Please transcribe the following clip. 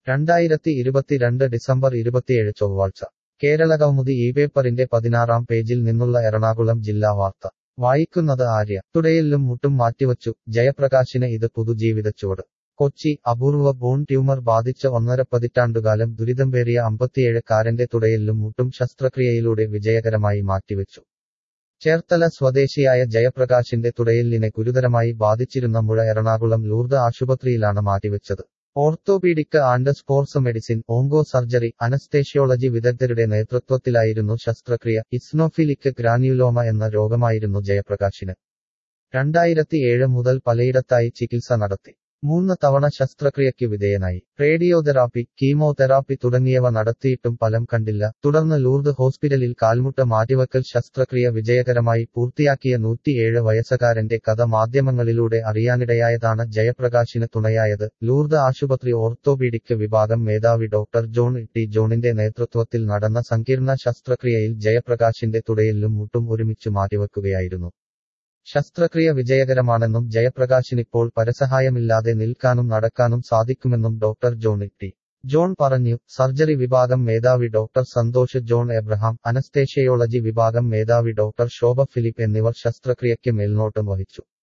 രണ്ടായിരത്തി ഇരുപത്തിരണ്ട് ഡിസംബർ ഇരുപത്തിയേഴ് ചൊവ്വാഴ്ച കേരള കൗമുദി ഈ പേപ്പറിന്റെ പതിനാറാം പേജിൽ നിന്നുള്ള എറണാകുളം ജില്ലാ വാർത്ത വായിക്കുന്നത് ആര്യ തുടയെല്ലും മുട്ടും മാറ്റിവച്ചു ജയപ്രകാശിന് ഇത് പുതുജീവിതച്ചുവട് കൊച്ചി അപൂർവ ബോൺ ട്യൂമർ ബാധിച്ച ഒന്നര പതിറ്റാണ്ടുകാലം ദുരിതംപേറിയ അമ്പത്തിയേഴക്കാരന്റെ തുടയെല്ലും മുട്ടും ശസ്ത്രക്രിയയിലൂടെ വിജയകരമായി മാറ്റിവെച്ചു ചേർത്തല സ്വദേശിയായ ജയപ്രകാശിന്റെ തുടയെല്ലിനെ ഗുരുതരമായി ബാധിച്ചിരുന്ന മുഴ എറണാകുളം ലൂർദ് ആശുപത്രിയിലാണ് മാറ്റിവെച്ചത് orthopaedic and sports medicine onco surgery anaesthesiology വിദഗ്ധരുടെ നേതൃത്വത്തിലായിരുന്നു ശസ്ത്രക്രിയ ഇസ്നോഫിലിക് ഗ്രാന്യുലോമ എന്ന രോഗമായിരുന്നു ജയപ്രകാശിന് രണ്ടായിരത്തിയേഴ് മുതൽ പലയിടത്തായി ചികിത്സ നടത്തി മൂന്ന് തവണ ശസ്ത്രക്രിയയ്ക്ക് വിധേയനായി റേഡിയോതെറാപ്പി കീമോതെറാപ്പി തുടങ്ങിയവ നടത്തിയിട്ടും ഫലം കണ്ടില്ല തുടർന്ന് ലൂർദ് ഹോസ്പിറ്റലിൽ കാൽമുട്ട് മാറ്റിവെക്കൽ ശസ്ത്രക്രിയ വിജയകരമായി പൂർത്തിയാക്കിയ നൂറ്റിയേഴ് വയസ്സുകാരന്റെ കഥ മാധ്യമങ്ങളിലൂടെ അറിയാനിടയായതാണ് ജയപ്രകാശിന് തുണയായത് ലൂർദ് ആശുപത്രി ഓർത്തോപീഡിക് വിഭാഗം മേധാവി ഡോക്ടർ ജോൺ ടി ജോണിന്റെ നേതൃത്വത്തിൽ നടന്ന സങ്കീർണ ശസ്ത്രക്രിയയിൽ ജയപ്രകാശിന്റെ തുടയെല്ലും മുട്ടും ഒരുമിച്ച് മാറ്റിവെക്കുകയായിരുന്നു ശസ്ത്രക്രിയ വിജയകരമാണെന്നും ജയപ്രകാശിനിപ്പോൾ പരസഹായമില്ലാതെ നിൽക്കാനും നടക്കാനും സാധിക്കുമെന്നും ഡോക്ടർ ജോൺ ടി ജോൺ പറഞ്ഞു സർജറി വിഭാഗം മേധാവി doctor Santhosh John Abraham anaesthesiology വിഭാഗം മേധാവി ഡോക്ടർ ശോഭ ഫിലിപ്പ് എന്നിവർ ശസ്ത്രക്രിയയ്ക്ക് മേൽനോട്ടം വഹിച്ചു